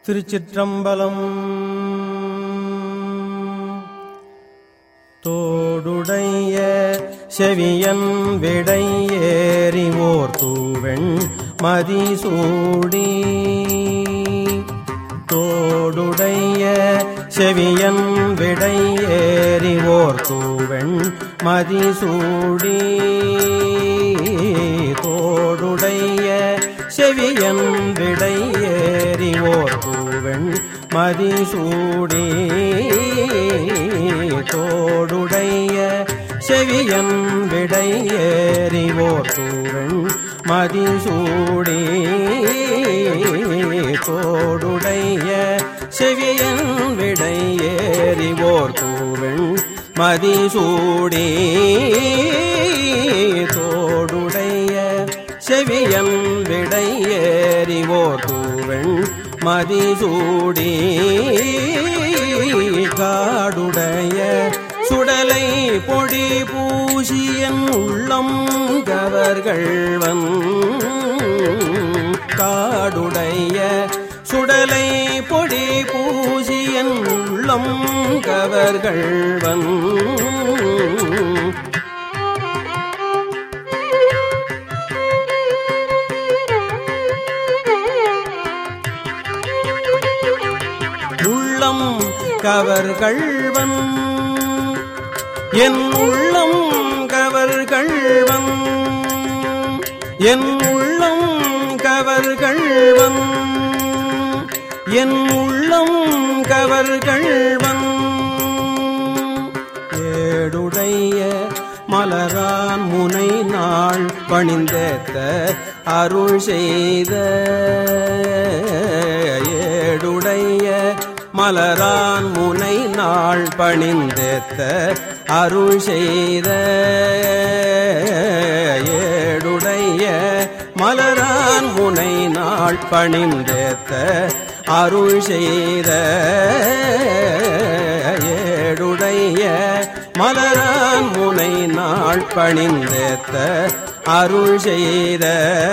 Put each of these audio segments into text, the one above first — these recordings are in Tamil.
திருச்சிற்றம்பலம் தோடுடைய செவியன் விடை ஏறிவோர் தூவெண் மதிசூடி தோடுடைய செவியன் விடை ஏறிவோர் தூவெண் மதிசூடி தோடுடைய செவியன் விடை ஏறிவோர் பூவெண் மதிசூடி தோடுடைய செவியன் விடை ஏறிவோர் பூவெண் மதிசூடி தோடுடைய செவியன் விடை ஏறிவோர் பூவெண் மதிசூடி தோடுடைய செவியன் விடை ஏறிவோர் தூவெண் மதிசூடி காடுடைய சுடலை பொடி பூசியன் உள்ளம் கவர்கள்வன் காடுடைய சுடலை பொடி பூசியன் உள்ளம் கவர்கள்வன் உள்ளம் கவர்கள்வன் என் உள்ளம் கவர்கள்வன் என் உள்ளம் கவர்கள்வன் என் உள்ளம் கவர்கள்வன் ஏடுடைய மலரான் முனை நாள் பணிந்தேத்த அருள் செய்த ஏடுடைய மலரான் முனை நாள் பணிந்தேத்த அருள் செய்த ஏடுடைய மலரான் முனை நாள் பணிந்தேத்த அருள் செய்த ஏடுடைய மலரான் முனை நாள் பணிந்தேத்த அருள் செய்த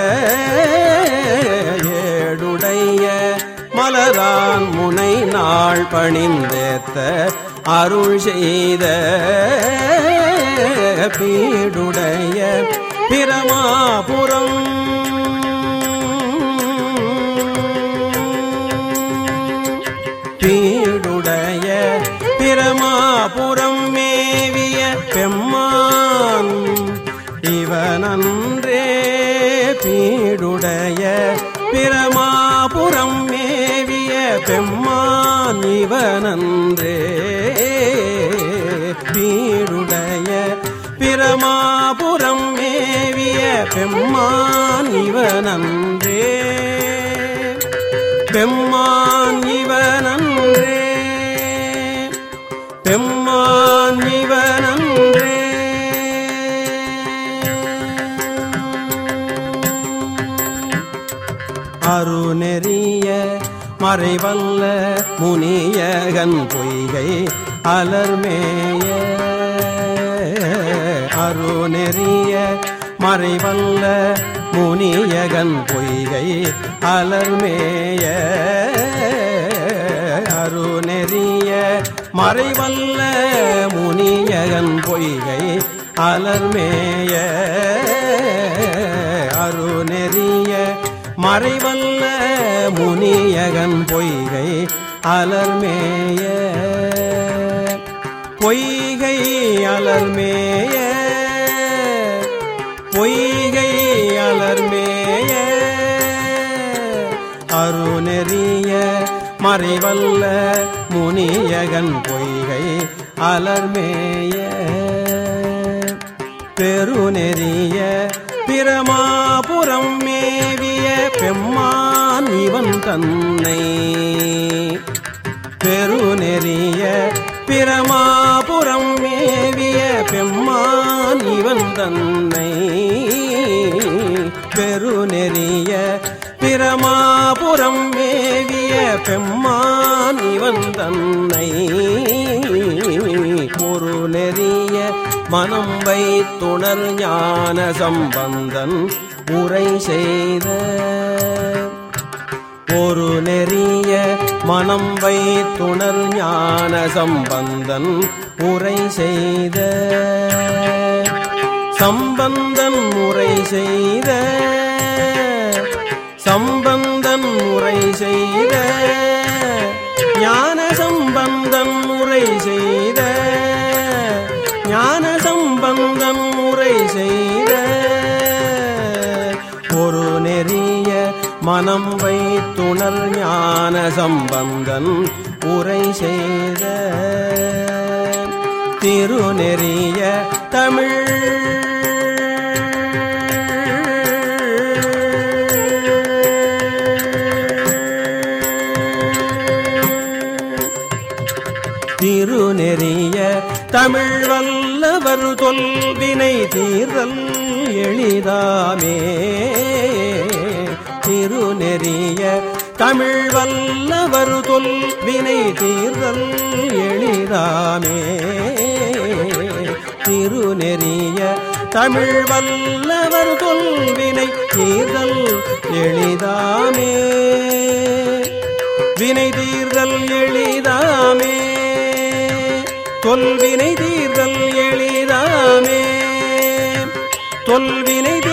ஏடுடைய மலரான் முனை நாள் பணிந்தேத்த அருள் செய்த பீடுடைய பிரமாபுரம் பீடுடைய பிரமாபுரம் மேவிய பெம்மான் இவனன்றே பீடுடைய பிரமாபுரம் மேவிய பெம்மான் இவனன்றே பீடுடைய பிரமாபுரம் மேவிய பெம்மான் இவனன்றே பெம்மான் இவனன்றே பெம்மான் இவனன்றே அருநெறிய மறைவல்ல முனியகன் பொய்கை அலர்மேய அருநெறிய மறைவல்ல முனியகன் பொய்கை அலர்மேய அருநெறிய மறைவல்ல முனியகன் பொய்கை அலர்மேய அருநெறிய மறைவல்ல முனியகன் பொய்கை அலர்மேய பொய்கை அலர்மேய பொய்கை அலர்மேய அருணெறிய மறைவல்ல முனியகன் பொய்கை அலர்மேய பெருநெறிய பிரமாபுரம் மேவிய பெம்மான் இவன் தன்னை பெருநெறிய பிரமாபுரம் மேவிய பெம்மான் இவன் தன்னை பெருநெறிய பிரமாபுரம் மேவிய பெம்மான் இவன் தன்னை ஒரு நெறிய மனம் வைத்துணர் ஞான சம்பந்தன் உரை செய்த ஒரு நெறிய மனம் வைத்துணர் ஞான சம்பந்தன் உரை செய்த சம்பந்தன் உரை செய்த சம்பந்தன் உரை செய்த ஞான சம்பந்தன் உரை செய்த ஞான சம்பந்தன் உரை செய்த ஒரு நெறிய மனம் வைத்துணர் ஞான சம்பந்தன் உரை செய்த திருநெறிய தமிழ் திருநெறிய தமிழ் வல்லவர் தொல்வினை தீர்தல் எளிதாமே திருநெறிய தமிழ் வல்லவர் தொல்வினை தீர்தல் எளிதாமே திருநெறிய தமிழ் வல்லவர் தொல்வினை தீர்தல் எளிதாமே வினை தீர்தல் எளிதாமே தொல்வினை தீர்தல் எளிதாமே தொல்வினை தீர்தல்